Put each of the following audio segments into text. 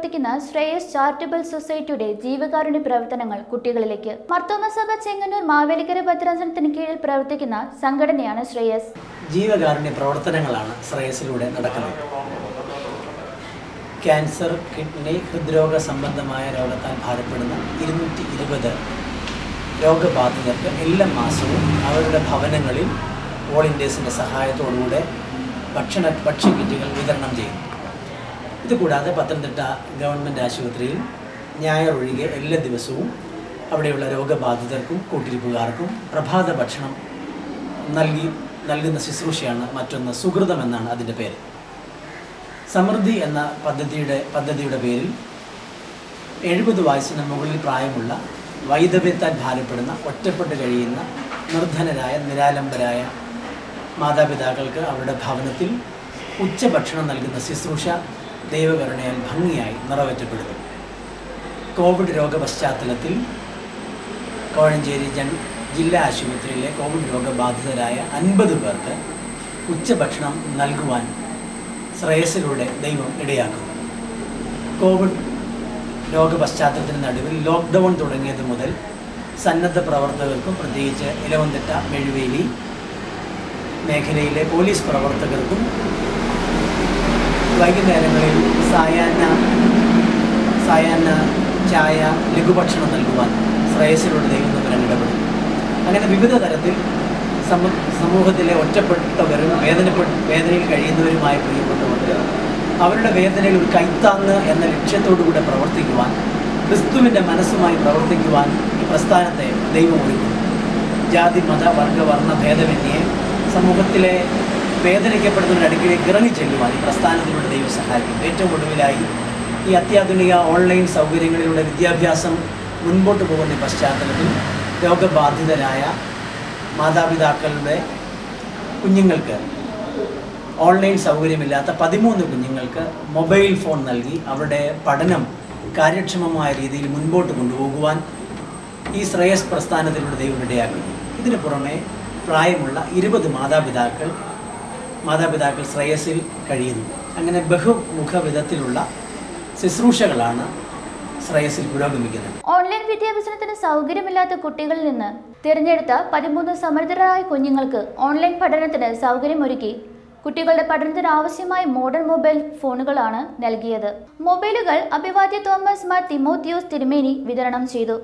പ്രവർത്തിക്കുന്ന ശ്രേയസ് ചാരിറ്റബിൾ സൊസൈറ്റിയുടെ ജീവകാരുണ്യ പ്രവർത്തനങ്ങൾ കുട്ടികളിലേക്ക് മർത്തോമ സഭ ചെങ്ങന്നൂർ മാവേലിക്കര ഭദ്രാസനത്തിന് കീഴിൽ പ്രവർത്തിക്കുന്ന സംഘടനയാണ് ശ്രേയസ് ജീവകാരുണ്യ പ്രവർത്തനങ്ങളാണ് ശ്രേയസിലൂടെ നടക്കുന്നത് ക്യാൻസർ കിഡ്നി ഹൃദ്രോഗ സംബന്ധമായ രോഗത്താൽ ഭാരപ്പെടുന്ന ഇരുന്നൂറ്റി ഇരുപത് രോഗബാധിതർക്ക് എല്ലാ മാസവും അവരുടെ ഭവനങ്ങളിൽ വോളണ്ടിയേഴ്സിൻ്റെ സഹായത്തോടുകൂടെ ഭക്ഷണ ഭക്ഷ്യ കിറ്റുകൾ വിതരണം ചെയ്യുന്നു ഇതുകൂടാതെ പത്തനംതിട്ട ഗവൺമെൻറ് ആശുപത്രിയിൽ ഞായർ ഒഴികെ എല്ലാ ദിവസവും അവിടെയുള്ള രോഗബാധിതർക്കും കൂട്ടിരിപ്പുകാർക്കും പ്രഭാത ഭക്ഷണം നൽകി നൽകുന്ന ശുശ്രൂഷയാണ് മറ്റൊന്ന് സുഹൃതം എന്നാണ് അതിൻ്റെ പേര് സമൃദ്ധി എന്ന പദ്ധതിയുടെ പദ്ധതിയുടെ പേരിൽ എഴുപത് വയസ്സിന് മുകളിൽ പ്രായമുള്ള വൈദവ്യത്താൽ ഭാരപ്പെടുന്ന ഒറ്റപ്പെട്ട് കഴിയുന്ന നിർധനരായ നിരാലംബരായ മാതാപിതാക്കൾക്ക് അവരുടെ ഭവനത്തിൽ ഉച്ചഭക്ഷണം നൽകുന്ന ശുശ്രൂഷ ദൈവകരുണയാൽ ഭംഗിയായി നിറവേറ്റപ്പെടുന്നു കോവിഡ് രോഗ പശ്ചാത്തലത്തിൽ കോഴഞ്ചേരി ജൻ ജില്ലാ ആശുപത്രിയിലെ കോവിഡ് രോഗബാധിതരായ അൻപത് പേർക്ക് ഉച്ചഭക്ഷണം നൽകുവാൻ ശ്രേയസിലൂടെ ദൈവം ഇടയാക്കുന്നു കോവിഡ് രോഗ പശ്ചാത്തലത്തിന് നടുവിൽ ലോക്ക്ഡൗൺ തുടങ്ങിയത് മുതൽ സന്നദ്ധ പ്രവർത്തകർക്കും പ്രത്യേകിച്ച് ഇലവന്തിട്ട മെഴുവേലി മേഖലയിലെ പോലീസ് പ്രവർത്തകർക്കും വൈകുന്നേരങ്ങളിൽ സായാഹ്ന സായാഹ്ന ചായ ലഘുഭക്ഷണം നൽകുവാൻ ശ്രേയസിലൂടെ ദൈവം തമ്മിൽ ഇടപെടും അങ്ങനെ വിവിധ തരത്തിൽ സമ സമൂഹത്തിലെ ഒറ്റപ്പെട്ടവരും വേദനപ്പെട്ട് വേദനയിൽ കഴിയുന്നവരുമായ പ്രിയപ്പെട്ടവർക്ക് അവരുടെ വേദനയിൽ ഒരു കൈത്താങ്ങ് എന്ന ലക്ഷ്യത്തോടുകൂടെ പ്രവർത്തിക്കുവാൻ ക്രിസ്തുവിൻ്റെ മനസ്സുമായി പ്രവർത്തിക്കുവാൻ ഈ പ്രസ്ഥാനത്തെ ദൈവം ഒരുക്കുന്നു ജാതി മത വർഗ വർണ്ണ ഭേദമന്യേ സമൂഹത്തിലെ വേദനിക്കപ്പെടുന്നവരുടെ അടുക്കിലേക്ക് ഇറങ്ങി ചെല്ലുവാൻ ഈ പ്രസ്ഥാനത്തിലൂടെ ദൈവം സഹായിക്കും ഏറ്റവും ഒടുവിലായി ഈ അത്യാധുനിക ഓൺലൈൻ സൗകര്യങ്ങളിലൂടെ വിദ്യാഭ്യാസം മുൻപോട്ട് പോകുന്ന ഈ പശ്ചാത്തലത്തിൽ രോഗബാധിതരായ മാതാപിതാക്കളുടെ കുഞ്ഞുങ്ങൾക്ക് ഓൺലൈൻ സൗകര്യമില്ലാത്ത പതിമൂന്ന് കുഞ്ഞുങ്ങൾക്ക് മൊബൈൽ ഫോൺ നൽകി അവരുടെ പഠനം കാര്യക്ഷമമായ രീതിയിൽ മുൻപോട്ട് കൊണ്ടുപോകുവാൻ ഈ ശ്രേയസ് പ്രസ്ഥാനത്തിലൂടെ ദൈവം ഇടയാക്കുന്നു ഇതിനു പുറമെ പ്രായമുള്ള ഇരുപത് മാതാപിതാക്കൾ മാതാപിതാക്കൾ ശ്രേയസിൽ കഴിയുന്നു അങ്ങനെ ബഹുമുഖ വിധത്തിലുള്ള ശുശ്രൂഷകളാണ് ശ്രേയസിൽ പുരോഗമിക്കുന്നത് ഓൺലൈൻ വിദ്യാഭ്യാസത്തിന് സൗകര്യമില്ലാത്ത കുട്ടികളിൽ നിന്ന് തിരഞ്ഞെടുത്ത പതിമൂന്ന് സമർത്ഥരായ കുഞ്ഞുങ്ങൾക്ക് ഓൺലൈൻ പഠനത്തിന് സൗകര്യമൊരുക്കി കുട്ടികളുടെ പഠനത്തിന് ആവശ്യമായ മോഡേൺ മൊബൈൽ ഫോണുകളാണ് നൽകിയത് മൊബൈലുകൾ അഭിവാദ്യ തോമസ് മാർ തിമോത്തിയോസ് തിരുമേനി വിതരണം ചെയ്തു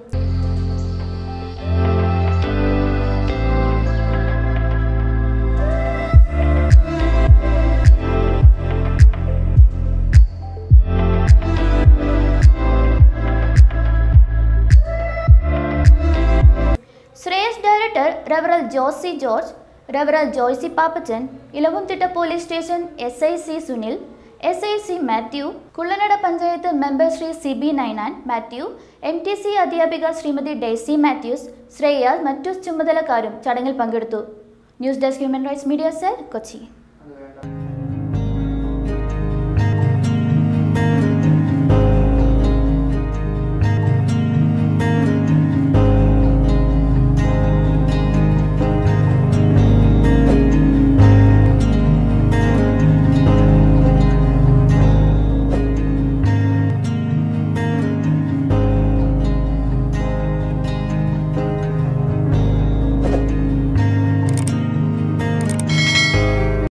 Shreyas director റെവറൽ Josy George റെവറൽ Joicy Pappachan Elavumthitta police station S I C Sunil S I C Mathew കുള്ളനട panchayat member Shri C B Ninan Mathew M T C അധ്യാപിക ശ്രീമതി ഡെയ്സി മാത്യൂസ് ശ്രേയ മറ്റു ചുമതലക്കാരും ചടങ്ങിൽ പങ്കെടുത്തു news desk human rights media cell Kochi